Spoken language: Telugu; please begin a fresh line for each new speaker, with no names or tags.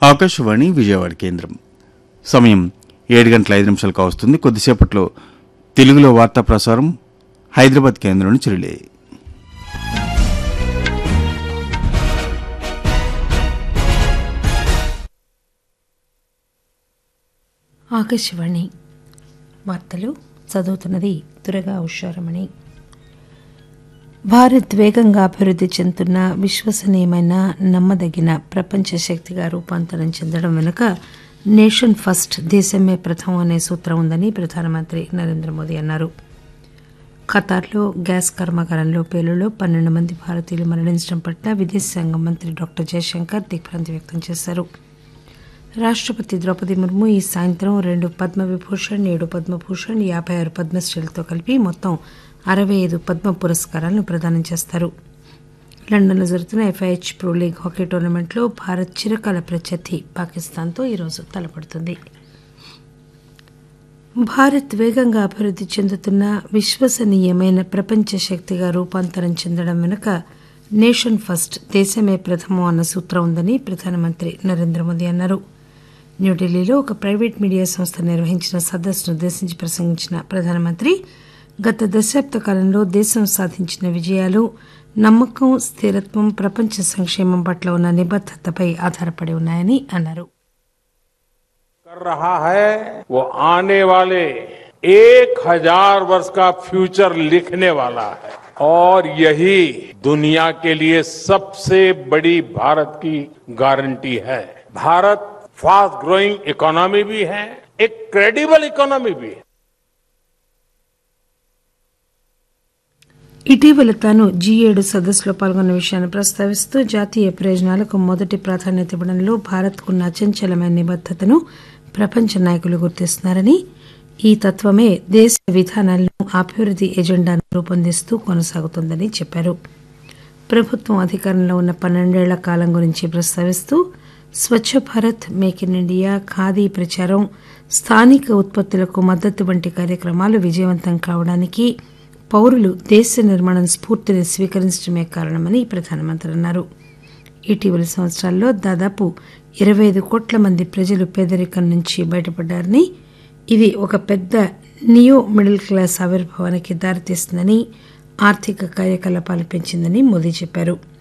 ఆకాశవాణి విజయవాడ కేంద్రం సమయం ఏడు గంటల ఐదు నిమిషాలకు వస్తుంది కొద్దిసేపట్లో తెలుగులో వార్తా ప్రసారం హైదరాబాద్ కేంద్రం నుంచి రిలే
ఆకాశవాణి వార్తలు చదువుతున్నది దురగా ఉషారమణి భారత్ వేగంగా అభివృద్ధి చెందుతున్న విశ్వసనీయమైన నమ్మదగిన ప్రపంచ శక్తిగా రూపాంతరం చెందడం వెనుక నేషన్ ఫస్ట్ దేశమే ప్రథమం అనే సూత్రం ఉందని ప్రధానమంత్రి నరేంద్ర మోదీ అన్నారు ఖతార్లో గ్యాస్ కర్మాగారంలో పేలులో పన్నెండు మంది భారతీయులు మరణించడం పట్ల విదేశాంగ మంత్రి డాక్టర్ జయశంకర్ దిగ్భ్రాంతి వ్యక్తం చేశారు రాష్టపతి ద్రౌపది ముర్ము ఈ సాయంత్రం రెండు పద్మవిభూషణ్ ఏడు పద్మభూషణ్ యాభై ఆరు పద్మశ్రీలతో కలిపి మొత్తం అరవై ఐదు పద్మ పురస్కారాలను ప్రదానం చేస్తారు లండన్లో జరుగుతున్న ఎఫ్ఐహెచ్ ప్రో లీగ్ హాకీ టోర్నమెంట్లో భారత్ చిరకాల ప్రత్యర్థి పాకిస్తాన్తో ఈరోజు తలపడుతుంది భారత్ వేగంగా అభివృద్ధి చెందుతున్న విశ్వసనీయమైన ప్రపంచ శక్తిగా రూపాంతరం చెందడం వెనుక నేషన్ ఫస్ట్ దేశమే ప్రథమం అన్న సూత్రం ఉందని ప్రధానమంత్రి నరేంద్ర మోదీ అన్నారు న్యూఢిల్లీలో ఒక ప్రైవేట్ మీడియా సంస్థ నిర్వహించిన సదస్సును ఉద్దేశించి ప్రసంగించిన ప్రధానమంత్రి గత దశాబ్ద కాలంలో దేశం సాధించిన విజయాలు నమ్మకం స్థిరత్వం ప్రపంచ సంక్షేమం పట్ల ఉన్న నిబద్దతపై ఆధారపడి ఉన్నాయని అన్నారు
कर रहा है वो आने वाले एक हजार वर्ष का फ्यूचर लिखने वाला है और यही दुनिया के लिए सबसे बड़ी भारत की गारंटी है भारत फास्ट ग्रोइंग इकोनॉमी भी है एक क्रेडिबल इकोनॉमी भी है
ఇటీవల తాను జీ ఏడు సదస్సులో పాల్గొన్న విషయాన్ని ప్రస్తావిస్తూ జాతీయ ప్రయోజనాలకు మొదటి ప్రాధాన్యత ఇవ్వడంలో భారత్కున్న అచంచలమైన నిబద్దతను ప్రపంచ నాయకులు గుర్తిస్తున్నారని ఈ తత్వమే దేశ విధానాలను అభివృద్ధి ఎజెండాను రూపొందిస్తూ కొనసాగుతోందని చెప్పారు ప్రభుత్వం అధికారంలో ఉన్న పన్నెండేళ్ల కాలం గురించి ప్రస్తావిస్తూ Swachh Bharat make in India khadi ప్రచారం స్థానిక ఉత్పత్తులకు మద్దతు వంటి కార్యక్రమాలు విజయవంతం కావడానికి పౌరులు దేశ నిర్మాణం స్ఫూర్తిని స్వీకరించడమే కారణమని ప్రధానమంత్రి అన్నారు ఇటీవలి సంవత్సరాల్లో దాదాపు ఇరవై ఐదు కోట్ల మంది ప్రజలు పేదరికం నుంచి బయటపడ్డారని ఇది ఒక పెద్ద నియో మిడిల్ క్లాస్ ఆవిర్భావానికి దారితీస్తుందని ఆర్థిక కార్యకలాపాలు పెంచిందని మోదీ చెప్పారు